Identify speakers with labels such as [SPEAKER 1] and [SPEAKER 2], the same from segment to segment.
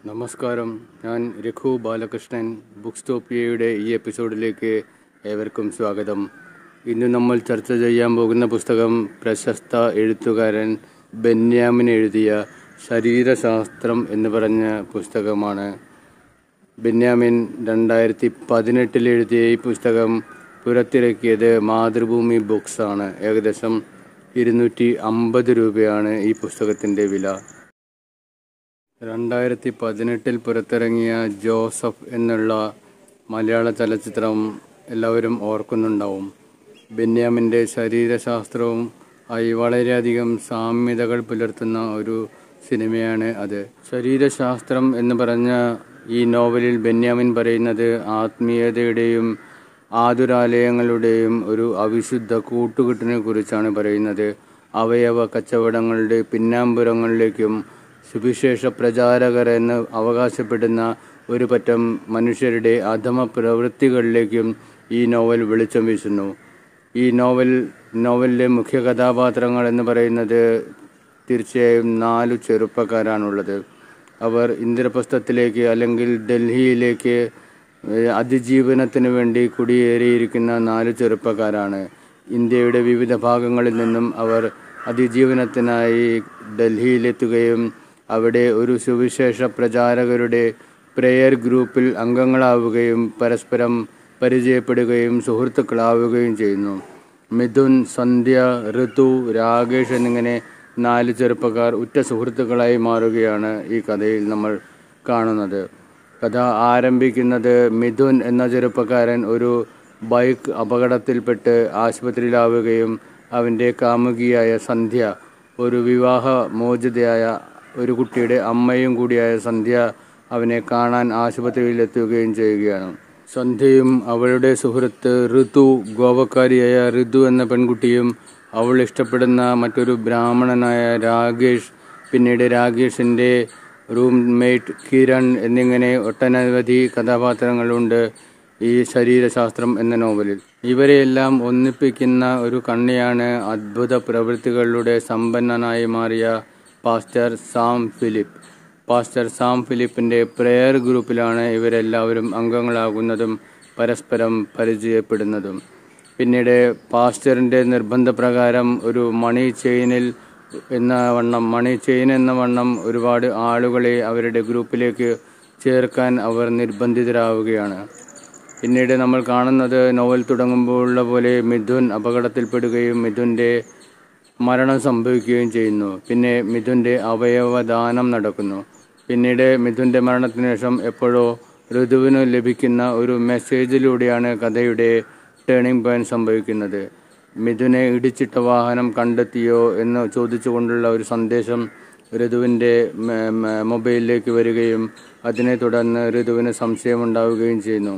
[SPEAKER 1] നമസ്കാരം ഞാൻ രഘു ബാലകൃഷ്ണൻ ബുക്ക് സ്റ്റോപ്പിയയുടെ ഈ എപ്പിസോഡിലേക്ക് ഏവർക്കും സ്വാഗതം ഇന്ന് നമ്മൾ ചർച്ച ചെയ്യാൻ പോകുന്ന പുസ്തകം പ്രശസ്ത എഴുത്തുകാരൻ ബെന്യാമിൻ എഴുതിയ ശരീരശാസ്ത്രം എന്ന് പറഞ്ഞ പുസ്തകമാണ് ബെന്യാമിൻ രണ്ടായിരത്തി പതിനെട്ടിൽ എഴുതിയ ഈ പുസ്തകം പുറത്തിറക്കിയത് മാതൃഭൂമി ബുക്സ് ആണ് ഏകദേശം ഇരുന്നൂറ്റി അമ്പത് രൂപയാണ് ഈ പുസ്തകത്തിൻ്റെ വില രണ്ടായിരത്തി പതിനെട്ടിൽ പുറത്തിറങ്ങിയ ജോസഫ് എന്നുള്ള മലയാള ചലച്ചിത്രം എല്ലാവരും ഓർക്കുന്നുണ്ടാവും ബെന്യാമിൻ്റെ ശരീരശാസ്ത്രവും ആയി വളരെയധികം സാമ്യതകൾ പുലർത്തുന്ന ഒരു സിനിമയാണ് അത് ശരീരശാസ്ത്രം എന്ന് പറഞ്ഞ ഈ നോവലിൽ ബെന്യാമിൻ പറയുന്നത് ആത്മീയതയുടെയും ആതുരാലയങ്ങളുടെയും ഒരു അവിശുദ്ധ കൂട്ടുകെട്ടിനെ കുറിച്ചാണ് പറയുന്നത് അവയവ കച്ചവടങ്ങളുടെ പിന്നാമ്പുറങ്ങളിലേക്കും സുവിശേഷ പ്രചാരകർ എന്ന് അവകാശപ്പെടുന്ന ഒരു പറ്റം മനുഷ്യരുടെ അധമ പ്രവൃത്തികളിലേക്കും ഈ നോവൽ വെളിച്ചം വീശുന്നു ഈ നോവൽ നോവലിലെ മുഖ്യ കഥാപാത്രങ്ങൾ എന്ന് പറയുന്നത് തീർച്ചയായും നാലു ചെറുപ്പക്കാരാണുള്ളത് അവർ ഇന്ദ്രപ്രസ്ഥത്തിലേക്ക് അല്ലെങ്കിൽ ഡൽഹിയിലേക്ക് ഏഹ്, അതിജീവനത്തിന് വേണ്ടി കുടിയേറിയിരിക്കുന്ന നാല് ചെറുപ്പക്കാരാണ് ഇന്ത്യയുടെ വിവിധ ഭാഗങ്ങളിൽ നിന്നും അവർ അതിജീവനത്തിനായി ഡൽഹിയിലെത്തുകയും അവിടെ ഒരു സുവിശേഷ പ്രചാരകരുടെ പ്രെയർ ഗ്രൂപ്പിൽ അംഗങ്ങളാവുകയും പരസ്പരം പരിചയപ്പെടുകയും സുഹൃത്തുക്കളാവുകയും ചെയ്യുന്നു മിഥുൻ സന്ധ്യ ഋതു രാകേഷ് എന്നിങ്ങനെ നാല് ചെറുപ്പക്കാർ ഉറ്റ സുഹൃത്തുക്കളായി മാറുകയാണ് ഈ കഥയിൽ നമ്മൾ കാണുന്നത് കഥ ആരംഭിക്കുന്നത് മിഥുൻ എന്ന ചെറുപ്പക്കാരൻ ഒരു ബൈക്ക് അപകടത്തിൽപ്പെട്ട് ആശുപത്രിയിലാവുകയും അവൻ്റെ കാമുകിയായ സന്ധ്യ ഒരു വിവാഹ മോചിതയായ ഒരു കുട്ടിയുടെ അമ്മയും കൂടിയായ സന്ധ്യ അവനെ കാണാൻ ആശുപത്രിയിലെത്തുകയും ചെയ്യുകയാണ് സന്ധ്യയും അവളുടെ സുഹൃത്ത് ഋതു ഗോവക്കാരിയായ ഋതു എന്ന പെൺകുട്ടിയും അവൾ ഇഷ്ടപ്പെടുന്ന മറ്റൊരു ബ്രാഹ്മണനായ രാകേഷ് പിന്നീട് രാകേഷിൻ്റെ റൂംമേറ്റ് കിരൺ എന്നിങ്ങനെ ഒട്ടനവധി കഥാപാത്രങ്ങളുണ്ട് ഈ ശരീരശാസ്ത്രം എന്ന നോവലിൽ ഇവരെയെല്ലാം ഒന്നിപ്പിക്കുന്ന ഒരു കണ്ണിയാണ് അദ്ഭുത പ്രവൃത്തികളുടെ സമ്പന്നനായി മാറിയ pastor Sam Philip pastor Sam ഫിലിപ്പിന്റെ പ്രെയർ ഗ്രൂപ്പിലാണ് ഇവരെല്ലാവരും അംഗങ്ങളാകുന്നതും പരസ്പരം പരിചയപ്പെടുന്നതും പിന്നീട് പാസ്റ്ററിന്റെ നിർബന്ധപ്രകാരം ഒരു മണി ചെയിനിൽ എന്ന വണ്ണം മണി ചെയിൻ എന്ന വണ്ണം ഒരുപാട് ആളുകളെ അവരുടെ ഗ്രൂപ്പിലേക്ക് ചേർക്കാൻ അവർ നിർബന്ധിതരാവുകയാണ് പിന്നീട് നമ്മൾ കാണുന്നത് നോവൽ തുടങ്ങുമ്പോഴുള്ള പോലെ മിഥുൻ അപകടത്തിൽപ്പെടുകയും മിഥുൻ്റെ മരണം സംഭവിക്കുകയും ചെയ്യുന്നു പിന്നെ മിഥുൻ്റെ അവയവദാനം നടക്കുന്നു പിന്നീട് മിഥുൻ്റെ മരണത്തിന് ശേഷം എപ്പോഴോ ഋതുവിന് ലഭിക്കുന്ന ഒരു മെസ്സേജിലൂടെയാണ് കഥയുടെ ടേണിംഗ് പോയിന്റ് സംഭവിക്കുന്നത് മിഥുനെ ഇടിച്ചിട്ട വാഹനം കണ്ടെത്തിയോ എന്ന് ചോദിച്ചുകൊണ്ടുള്ള ഒരു സന്ദേശം ഋതുവിൻ്റെ മ- മ- മൊബൈലിലേക്ക് വരികയും അതിനെ തുടർന്ന് ഋതുവിന് സംശയമുണ്ടാവുകയും ചെയ്യുന്നു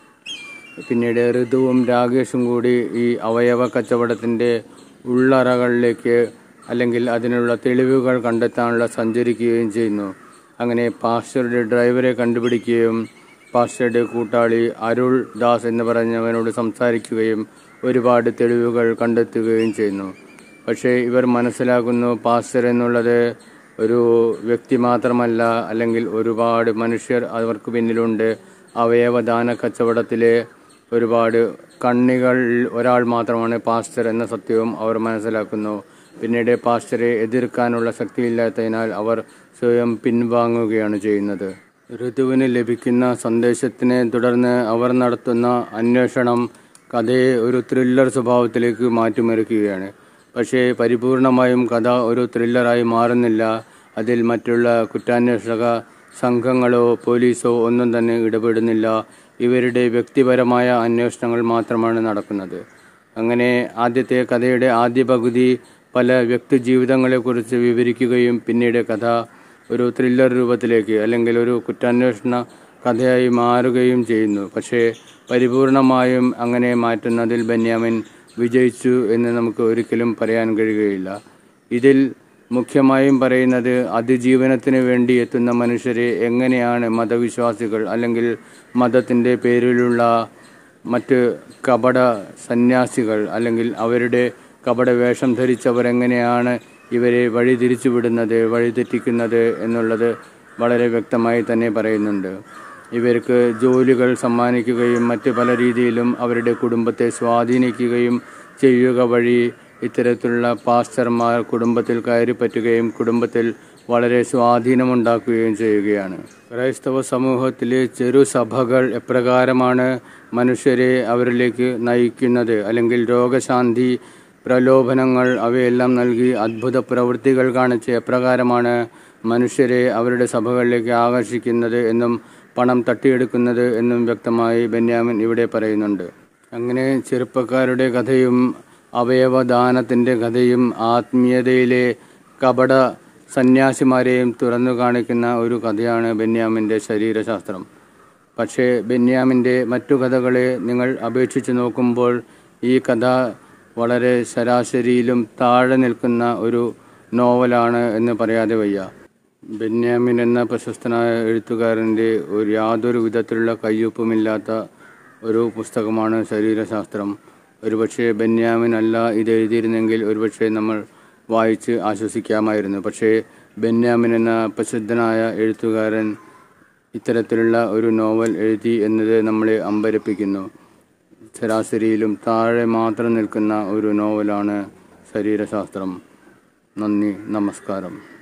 [SPEAKER 1] പിന്നീട് ഋതുവും രാകേഷും കൂടി ഈ അവയവ കച്ചവടത്തിൻ്റെ ഉള്ളറകളിലേക്ക് അല്ലെങ്കിൽ അതിനുള്ള തെളിവുകൾ കണ്ടെത്താനുള്ള സഞ്ചരിക്കുകയും ചെയ്യുന്നു അങ്ങനെ പാസ്റ്ററുടെ ഡ്രൈവറെ കണ്ടുപിടിക്കുകയും പാസ്റ്ററുടെ കൂട്ടാളി അരുൾ ദാസ് എന്ന് പറഞ്ഞവനോട് സംസാരിക്കുകയും ഒരുപാട് തെളിവുകൾ കണ്ടെത്തുകയും ചെയ്യുന്നു പക്ഷേ ഇവർ മനസ്സിലാക്കുന്നു പാസ്റ്റർ എന്നുള്ളത് ഒരു വ്യക്തി മാത്രമല്ല അല്ലെങ്കിൽ ഒരുപാട് മനുഷ്യർ അവർക്ക് പിന്നിലുണ്ട് അവയവദാന കച്ചവടത്തിലെ ഒരുപാട് കണ്ണികൾ ഒരാൾ മാത്രമാണ് പാസ്റ്റർ എന്ന സത്യവും അവർ മനസ്സിലാക്കുന്നു പിന്നീട് പാസ്റ്ററെ എതിർക്കാനുള്ള ശക്തിയില്ലാത്തതിനാൽ അവർ സ്വയം പിൻവാങ്ങുകയാണ് ചെയ്യുന്നത് ഋതുവിന് ലഭിക്കുന്ന സന്ദേശത്തിനെ തുടർന്ന് അവർ നടത്തുന്ന അന്വേഷണം കഥയെ ഒരു ത്രില്ലർ സ്വഭാവത്തിലേക്ക് മാറ്റിമറിക്കുകയാണ് പക്ഷേ പരിപൂർണമായും കഥ ഒരു ത്രില്ലറായി മാറുന്നില്ല അതിൽ മറ്റുള്ള കുറ്റാന്വേഷക സംഘങ്ങളോ പോലീസോ ഒന്നും തന്നെ ഇടപെടുന്നില്ല ഇവരുടെ വ്യക്തിപരമായ അന്വേഷണങ്ങൾ മാത്രമാണ് നടക്കുന്നത് അങ്ങനെ ആദ്യത്തെ കഥയുടെ ആദ്യ പകുതി പല വ്യക്തി ജീവിതങ്ങളെക്കുറിച്ച് വിവരിക്കുകയും പിന്നീട് കഥ ഒരു ത്രില്ലർ രൂപത്തിലേക്ക് അല്ലെങ്കിൽ ഒരു കുറ്റാന്വേഷണ കഥയായി മാറുകയും ചെയ്യുന്നു പക്ഷേ പരിപൂർണമായും അങ്ങനെ മാറ്റുന്നതിൽ ബെന്യാമിൻ വിജയിച്ചു എന്ന് നമുക്ക് ഒരിക്കലും പറയാൻ കഴിയുകയില്ല ഇതിൽ മുഖ്യമായും പറയുന്നത് അതിജീവനത്തിന് വേണ്ടി എത്തുന്ന മനുഷ്യരെ എങ്ങനെയാണ് മതവിശ്വാസികൾ അല്ലെങ്കിൽ മതത്തിൻ്റെ പേരിലുള്ള മറ്റ് കപട സന്യാസികൾ അല്ലെങ്കിൽ അവരുടെ കപട വേഷം ധരിച്ചവർ എങ്ങനെയാണ് ഇവരെ വഴിതിരിച്ചു വിടുന്നത് വഴിതെറ്റിക്കുന്നത് എന്നുള്ളത് വളരെ വ്യക്തമായി തന്നെ പറയുന്നുണ്ട് ഇവർക്ക് ജോലികൾ സമ്മാനിക്കുകയും മറ്റ് പല രീതിയിലും അവരുടെ കുടുംബത്തെ സ്വാധീനിക്കുകയും ചെയ്യുക വഴി ഇത്തരത്തിലുള്ള പാസ്റ്റർമാർ കുടുംബത്തിൽ കയറി പറ്റുകയും കുടുംബത്തിൽ വളരെ സ്വാധീനമുണ്ടാക്കുകയും ചെയ്യുകയാണ് ക്രൈസ്തവ സമൂഹത്തിലെ ചെറു സഭകൾ എപ്രകാരമാണ് മനുഷ്യരെ അവരിലേക്ക് നയിക്കുന്നത് അല്ലെങ്കിൽ രോഗശാന്തി പ്രലോഭനങ്ങൾ അവയെല്ലാം നൽകി അത്ഭുത പ്രവൃത്തികൾ കാണിച്ച് എപ്രകാരമാണ് മനുഷ്യരെ അവരുടെ സഭകളിലേക്ക് ആകർഷിക്കുന്നത് എന്നും പണം തട്ടിയെടുക്കുന്നത് എന്നും വ്യക്തമായി ബെന്യാമിൻ ഇവിടെ പറയുന്നുണ്ട് അങ്ങനെ ചെറുപ്പക്കാരുടെ കഥയും അവയവദാനത്തിൻ്റെ കഥയും ആത്മീയതയിലെ കപട സന്യാസിമാരെയും തുറന്നു കാണിക്കുന്ന ഒരു കഥയാണ് ബെന്യാമിൻ്റെ ശരീരശാസ്ത്രം പക്ഷേ ബെന്യാമിൻ്റെ മറ്റു കഥകളെ നിങ്ങൾ അപേക്ഷിച്ച് നോക്കുമ്പോൾ ഈ കഥ വളരെ ശരാശരിയിലും താഴെ നിൽക്കുന്ന ഒരു നോവലാണ് എന്ന് പറയാതെ വയ്യ ബെന്യാമിൻ എന്ന പ്രശസ്തനായ എഴുത്തുകാരൻ്റെ ഒരു യാതൊരു വിധത്തിലുള്ള കയ്യൊപ്പുമില്ലാത്ത ഒരു പുസ്തകമാണ് ശരീരശാസ്ത്രം ഒരുപക്ഷെ ബെന്യാമിൻ അല്ല ഇത് എഴുതിയിരുന്നെങ്കിൽ ഒരുപക്ഷെ നമ്മൾ വായിച്ച് ആശ്വസിക്കാമായിരുന്നു പക്ഷേ ബെന്യാമിൻ എന്ന പ്രസിദ്ധനായ എഴുത്തുകാരൻ ഇത്തരത്തിലുള്ള ഒരു നോവൽ എഴുതി എന്നത് നമ്മളെ അമ്പരപ്പിക്കുന്നു ശരാശരിയിലും താഴെ മാത്രം നിൽക്കുന്ന ഒരു നോവലാണ് ശരീരശാസ്ത്രം നന്ദി നമസ്കാരം